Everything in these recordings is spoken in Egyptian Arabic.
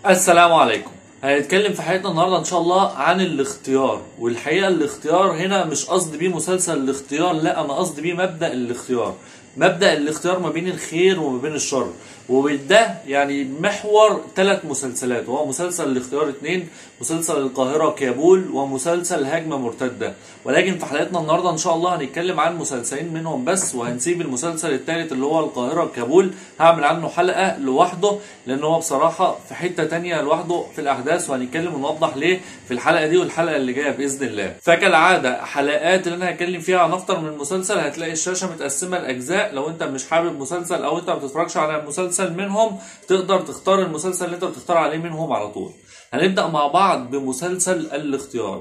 السلام عليكم هنتكلم في حلقتنا النهارده ان شاء الله عن الاختيار والحقيقه الاختيار هنا مش قصدي بيه مسلسل الاختيار لا انا قصدي بيه مبدا الاختيار مبدا الاختيار ما بين الخير وما بين الشر وده يعني محور ثلاث مسلسلات وهو مسلسل الاختيار اتنين مسلسل القاهرة كابول ومسلسل هجمة مرتدة ولكن في حلقتنا النهاردة ان شاء الله هنتكلم عن مسلسلين منهم بس وهنسيب المسلسل الثالث اللي هو القاهرة كابول هعمل عنه حلقة لوحده لان هو بصراحة في حتة تانية لوحده في الاحداث وهنتكلم ونوضح ليه في الحلقة دي والحلقة اللي جاية باذن الله فكالعادة حلقات اللي انا هتكلم فيها عن اكتر من مسلسل هتلاقي الشاشة متقسمة لاجزاء لو انت مش حابب مسلسل او انت ما بتتفرجش على مسلسل منهم تقدر تختار المسلسل اللي انت بتختار عليه منهم على طول هنبدأ مع بعض بمسلسل الاختيار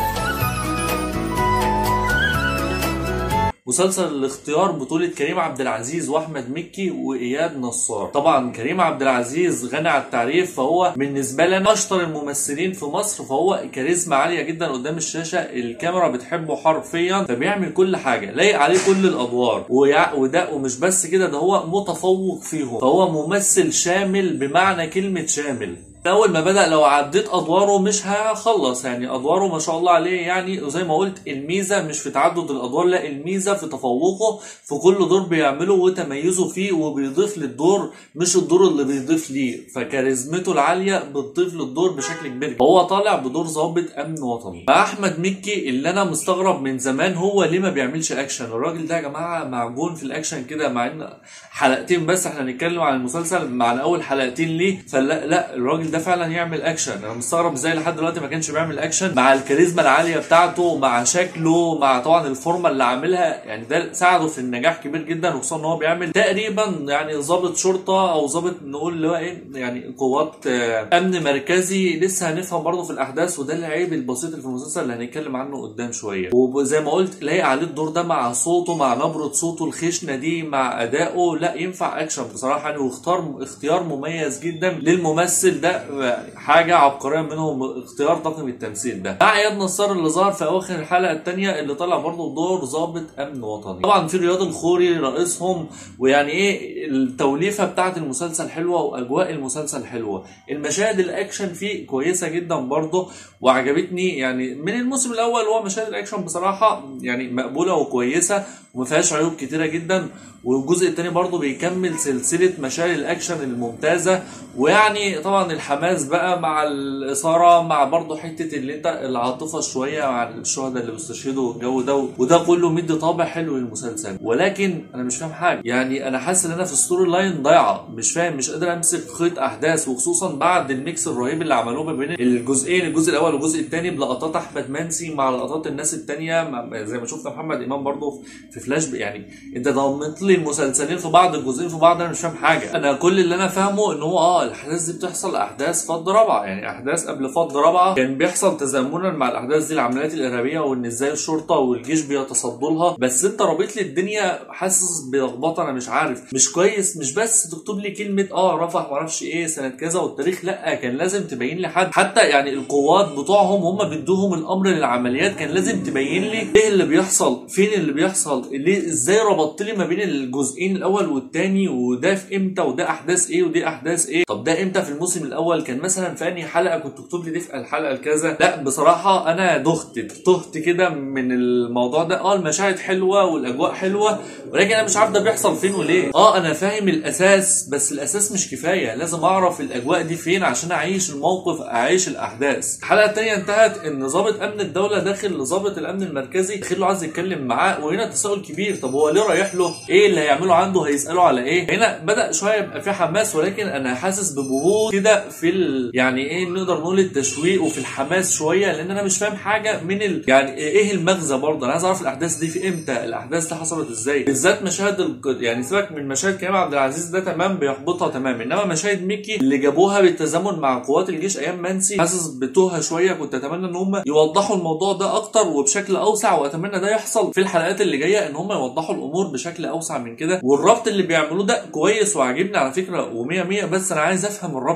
مسلسل الاختيار بطولة كريم عبد العزيز واحمد مكي واياد نصار طبعا كريم عبد العزيز غني عن التعريف فهو بالنسبة لنا اشطر الممثلين في مصر فهو كاريزما عالية جدا قدام الشاشة الكاميرا بتحبه حرفيا فبيعمل كل حاجة لايق عليه كل الادوار ويع- وده ومش بس كده ده هو متفوق فيهم فهو ممثل شامل بمعنى كلمة شامل اول ما بدا لو عديت ادواره مش هخلص يعني ادواره ما شاء الله عليه يعني وزي ما قلت الميزه مش في تعدد الادوار لا الميزه في تفوقه في كل دور بيعمله وتميزه فيه وبيضيف للدور مش الدور اللي بيضيف ليه فكاريزمته العاليه بتضيف للدور بشكل كبير هو طالع بدور ضابط امن وطني مع احمد مكي اللي انا مستغرب من زمان هو ليه ما بيعملش اكشن الراجل ده يا جماعه معجون في الاكشن كده مع ان حلقتين بس احنا هنتكلم عن المسلسل مع اول حلقتين ليه فلا لا الراجل ده فعلا يعمل اكشن انا مستغرب ازاي لحد دلوقتي ما كانش بيعمل اكشن مع الكاريزما العاليه بتاعته مع شكله مع طبعا الفورمه اللي عاملها يعني ده ساعده في النجاح كبير جدا وخصوصا ان هو بيعمل تقريبا يعني ضابط شرطه او ضابط نقول اللي هو ايه يعني قوات آه، امن مركزي لسه هنفهم برضه في الاحداث وده العيب البسيط اللي في المسلسل اللي هنتكلم عنه قدام شويه وزي ما قلت لاقي عليه الدور ده مع صوته مع نبره صوته الخشنه دي مع ادائه لا ينفع اكشن بصراحه يعني واختار اختيار مميز جدا للممثل ده حاجه عبقريه منهم اختيار طاقم التمثيل ده مع اياد نصار اللي ظهر في اواخر الحلقه الثانيه اللي طلع برضه دور ضابط امن وطني طبعا في رياض الخوري رئيسهم ويعني ايه التوليفه بتاعه المسلسل حلوه واجواء المسلسل حلوه المشاهد الاكشن فيه كويسه جدا برضه وعجبتني يعني من الموسم الاول هو مشاهد الاكشن بصراحه يعني مقبوله وكويسه وما فيهاش عيوب كتيره جدا والجزء الثاني برضه بيكمل سلسله مشاهد الاكشن الممتازه ويعني طبعا الحماس بقى مع الاثاره مع برضه حته اللي انت العاطفه شويه مع الشهداء اللي بيستشهدوا والجو ده وده كله مدي طابع حلو للمسلسل ولكن انا مش فاهم حاجه يعني انا حاسس ان انا في ستوري لاين ضايعه مش فاهم مش قادر امسك خيط احداث وخصوصا بعد الميكس الرهيب اللي عملوه ما بين الجزئين الجزء الاول والجزء الثاني بلقطات احمد منسي مع لقطات الناس الثانيه زي ما شفنا محمد امام برضه في فلاش يعني انت ضمنت لي المسلسلين في بعض الجزئين في بعض انا مش فاهم حاجه انا كل اللي انا فاهمه ان هو اه الاحداث دي بتحصل احداث فض رابعه يعني احداث قبل فض رابعه كان بيحصل تزامنا مع الاحداث دي العمليات الارهابيه وان ازاي الشرطه والجيش بيتصدوا لها بس انت رابط لي الدنيا حاسس بلخبطه انا مش عارف مش كويس مش بس تكتب لي كلمه اه رفح معرفش ايه سنه كذا والتاريخ لا كان لازم تبين لي حد حتى يعني القوات بتوعهم هم بيدوهم الامر للعمليات كان لازم تبين لي ايه اللي بيحصل فين اللي بيحصل ليه ازاي ربطت لي ما بين الجزئين الاول والثاني وده في امتى وده احداث ايه ودي احداث ايه طب ده امتى في الموسم الاول كان مثلا في انهي حلقه كنت تكتب لي دي في الحلقه الكذا لا بصراحه انا دخت تهت كده من الموضوع ده اه المشاهد حلوه والاجواء حلوه ولكن انا مش عارف ده بيحصل فين وليه اه انا فاهم الاساس بس الاساس مش كفايه لازم اعرف الاجواء دي فين عشان اعيش الموقف اعيش الاحداث الحلقه الثانيه انتهت ان ضابط امن الدوله داخل لضابط الامن المركزي داخل له عايز يتكلم معاه وهنا تساؤل كبير طب هو ليه رايح له ايه اللي هيعمله عنده هيساله على ايه هنا بدا شويه يبقى في حماس ولكن انا حاسس ببهوض كده في ال... يعني ايه نقدر نقول التشويق وفي الحماس شويه لان انا مش فاهم حاجه من ال... يعني ايه المغزى برضه انا عايز اعرف الاحداث دي في امتى الاحداث دي حصلت ازاي بالذات مشاهد ال... يعني سيبك من مشاهد كريم عبد العزيز ده تمام بيحبطها تمام انما مشاهد ميكي اللي جابوها بالتزامن مع قوات الجيش ايام منسي حاسس بتوهه شويه كنت اتمنى ان هم يوضحوا الموضوع ده اكتر وبشكل اوسع واتمنى ده يحصل في الحلقات اللي جايه ان هم يوضحوا الامور بشكل اوسع من كده والربط اللي بيعملوه ده كويس وعاجبني على فكره و100 100 بس انا عايز افهم الربط ده عايز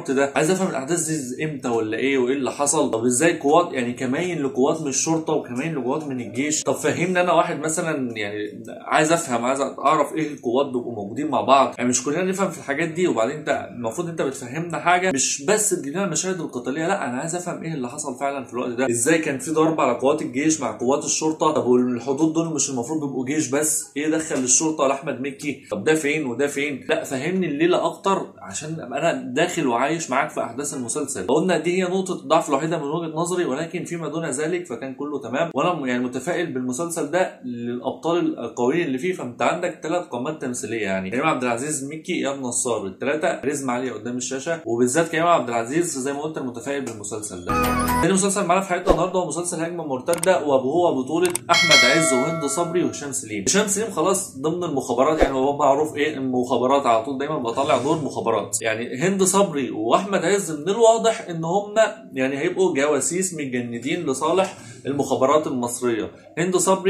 عايز افهم الاحداث دي امتى ولا ايه وايه اللي حصل طب ازاي قوات يعني كمين لقوات من الشرطه وكمين لقوات من الجيش طب فهمني انا واحد مثلا يعني عايز افهم عايز اعرف ايه القوات بيبقوا موجودين مع بعض يعني مش كلنا نفهم في الحاجات دي وبعدين انت المفروض انت بتفهمنا حاجه مش بس تجيب المشاهد القتاليه لا انا عايز افهم ايه اللي حصل فعلا في الوقت ده ازاي كان في ضرب على قوات الجيش مع قوات الشرطه طب والحدود دول مش المفروض بيبقوا جيش بس ايه دخل الشرطه لاحمد مكي طب ده فين وده فين لا فهمني الليله اكتر عشان ابقى انا داخل وعايش معاك في احداث المسلسل قلنا دي هي نقطه الضعف الوحيده من وجهه نظري ولكن فيما دون ذلك فكان كله تمام وانا يعني متفائل بالمسلسل ده للابطال القويين اللي فيه فانت عندك ثلاث قامات تمثيليه يعني كريم عبد العزيز ميكي اياد نصار الثلاثه كاريزما عاليه قدام الشاشه وبالذات كريم عبد العزيز زي ما قلت المتفائل بالمسلسل ده تاني مسلسل معانا في حلقه النهارده هو مسلسل هجمه مرتده وهو بطوله احمد عز وهند صبري وهشام سليم هشام سليم خلاص ضمن المخابرات يعني هو معروف ايه المخابرات على طول دايما بطلع دور مخابرات يعني هند صبري واحمد عز من الواضح ان هم يعني هيبقوا جواسيس متجندين لصالح المخابرات المصريه هند صبري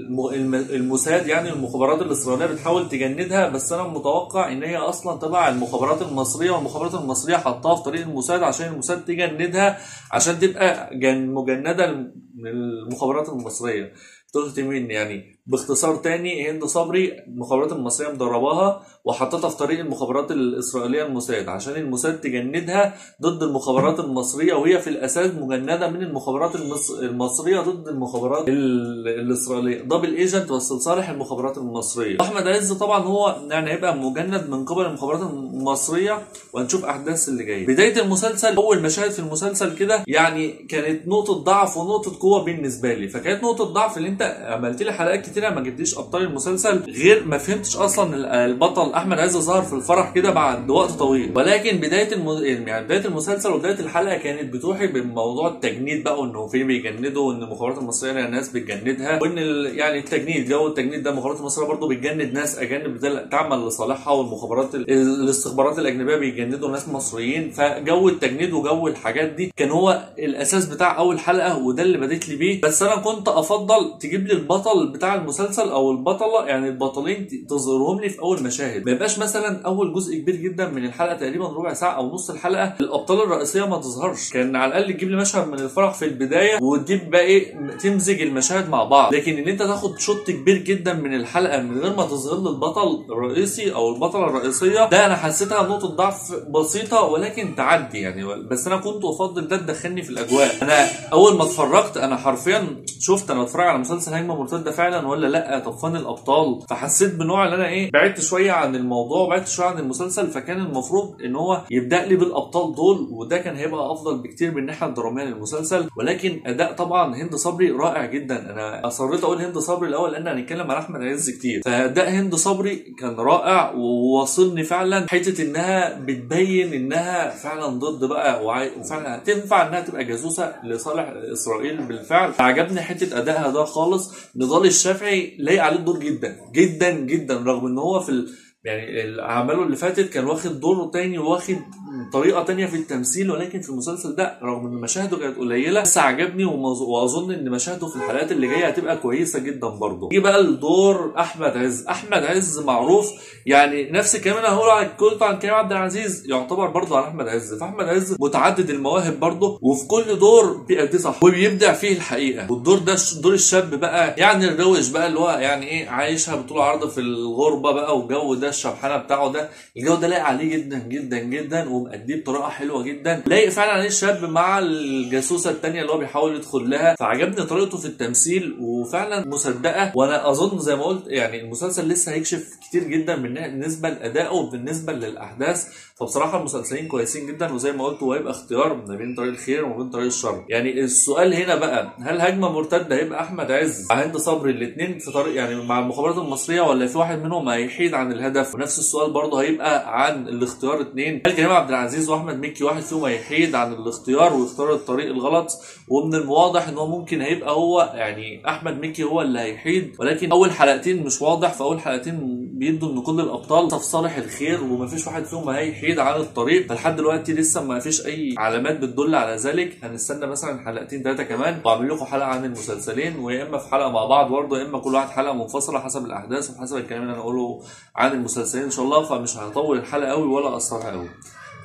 بالموساد يعني المخابرات الاسرائيليه بتحاول تجندها بس انا متوقع ان هي اصلا تبع المخابرات المصريه والمخابرات المصريه حطها في طريق الموساد عشان الموساد تجندها عشان تبقى مجنده من المخابرات المصريه تلت مين يعني باختصار تاني هند صبري المخابرات المصريه مدرباها وحطتها في طريق المخابرات الاسرائيليه الموساد عشان الموساد تجندها ضد المخابرات المصريه وهي في الاساس مجنده من المخابرات المصريه ضد المخابرات الاسرائيليه دبل ايجنت بس لصالح المخابرات المصريه احمد عز طبعا هو يعني هيبقى مجند من قبل المخابرات المصريه وهنشوف احداث اللي جايه بدايه المسلسل اول مشاهد في المسلسل كده يعني كانت نقطه ضعف ونقطه قوه بالنسبه لي فكانت نقطه ضعف اللي انت عملت لي حلقات كتيره ما جبتليش ابطال المسلسل غير ما فهمتش اصلا البطل احمد عز ظهر في الفرح كده بعد وقت طويل ولكن بدايه الم... يعني بدايه المسلسل وبدايه الحلقه كانت بتوحي بموضوع التجنيد بقى وانه في بيجندوا وان المخابرات المصريه ناس بتجندها وان ال... يعني التجنيد جو التجنيد ده المخابرات المصريه برضه بتجند ناس اجانب تعمل لصالحها والمخابرات ال... الاستخبارات الاجنبيه بيجندوا ناس مصريين فجو التجنيد وجو الحاجات دي كان هو الاساس بتاع اول حلقه وده اللي بديت لي بيه بس انا كنت افضل تجيب لي البطل بتاع المسلسل او البطله يعني البطلين تظهرهم لي في اول مشاهد ما يبقاش مثلا اول جزء كبير جدا من الحلقه تقريبا ربع ساعه او نص الحلقه الابطال الرئيسيه ما تظهرش كان على الاقل تجيب لي مشهد من الفرح في البدايه وتجيب بقى ايه تمزج المشاهد مع بعض لكن ان انت تاخد شوط كبير جدا من الحلقه من غير ما تظهر لي البطل الرئيسي او البطله الرئيسيه ده انا حسيتها نقطه ضعف بسيطه ولكن تعدي يعني بس انا كنت افضل ده تدخلني في الاجواء انا اول ما اتفرجت انا حرفيا شفت انا بتفرج على مسلسل هجمه مرتده فعلا ولا لا طب فين الابطال فحسيت بنوع اللي انا ايه بعدت شويه عن الموضوع وبعدت شويه عن المسلسل فكان المفروض ان هو يبدا لي بالابطال دول وده كان هيبقى افضل بكتير من الناحيه الدراميه للمسلسل ولكن اداء طبعا هند صبري رائع جدا انا اصريت اقول هند صبري الاول لان هنتكلم عن احمد عز كتير فاداء هند صبري كان رائع وواصلني فعلا حته انها بتبين انها فعلا ضد بقى وفعلا تنفع انها تبقى جاسوسه لصالح اسرائيل بالفعل عجبني حته ادائها ده خالص نضال الشافعي لايق عليه الدور جدا جدا جدا رغم ان هو في ال... يعني اعماله اللي فاتت كان واخد دور تاني واخد طريقه تانية في التمثيل ولكن في المسلسل ده رغم ان مشاهده كانت قليله بس عجبني واظن ان مشاهده في الحلقات اللي جايه هتبقى كويسه جدا برضه يجي بقى لدور احمد عز احمد عز معروف يعني نفس الكلام انا هقوله عن قلت عن كريم عبد العزيز يعتبر برضه عن احمد عز فاحمد عز متعدد المواهب برضه وفي كل دور بيأديه صح وبيبدع فيه الحقيقه والدور ده دور الشاب بقى يعني الروش بقى اللي هو يعني ايه عايشها بطول عرض في الغربه بقى والجو ده الشبحانه بتاعه ده الجو ده لايق عليه جدا جدا جدا ومأديه بطريقه حلوه جدا لايق فعلا عليه الشاب مع الجاسوسه الثانيه اللي هو بيحاول يدخل لها فعجبني طريقته في التمثيل وفعلا مصدقه وانا اظن زي ما قلت يعني المسلسل لسه هيكشف كتير جدا بالنسبه لادائه وبالنسبه للاحداث فبصراحه المسلسلين كويسين جدا وزي ما قلت هو هيبقى اختيار ما بين طريق الخير وما بين طريق الشر يعني السؤال هنا بقى هل هجمه مرتده هيبقى احمد عز مع هند صبري الاثنين في طريق يعني مع المخابرات المصريه ولا في واحد منهم هيحيد عن الهدف ونفس السؤال برضه هيبقى عن الاختيار اثنين هل كريم عبد العزيز واحمد مكي واحد فيهم هيحيد عن الاختيار ويختار الطريق الغلط ومن الواضح ان هو ممكن هيبقى هو يعني احمد مكي هو اللي هيحيد ولكن اول حلقتين مش واضح في اول حلقتين بيدوا ان كل الابطال في صالح الخير ومفيش واحد فيهم هيحيد عن الطريق فلحد دلوقتي لسه ما فيش اي علامات بتدل على ذلك هنستنى مثلا حلقتين ثلاثه كمان واعمل لكم حلقه عن المسلسلين ويا اما في حلقه مع بعض برضه يا اما كل واحد حلقه منفصله حسب الاحداث وحسب الكلام اللي انا اقوله عن المسلسلين ان شاء الله فمش هطول الحلقه قوي ولا اقصرها قوي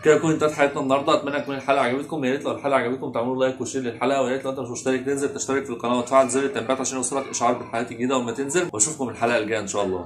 كده تكون انتهت حلقتنا النهارده اتمنى تكون الحلقه عجبتكم يا ريت لو الحلقه عجبتكم تعملوا لايك وشير للحلقه ويا ريت لو انت مش مشترك تنزل تشترك في القناه وتفعل زر التنبيهات عشان يوصلك اشعار بالحلقات الجديده وما تنزل واشوفكم الحلقه الجايه ان شاء الله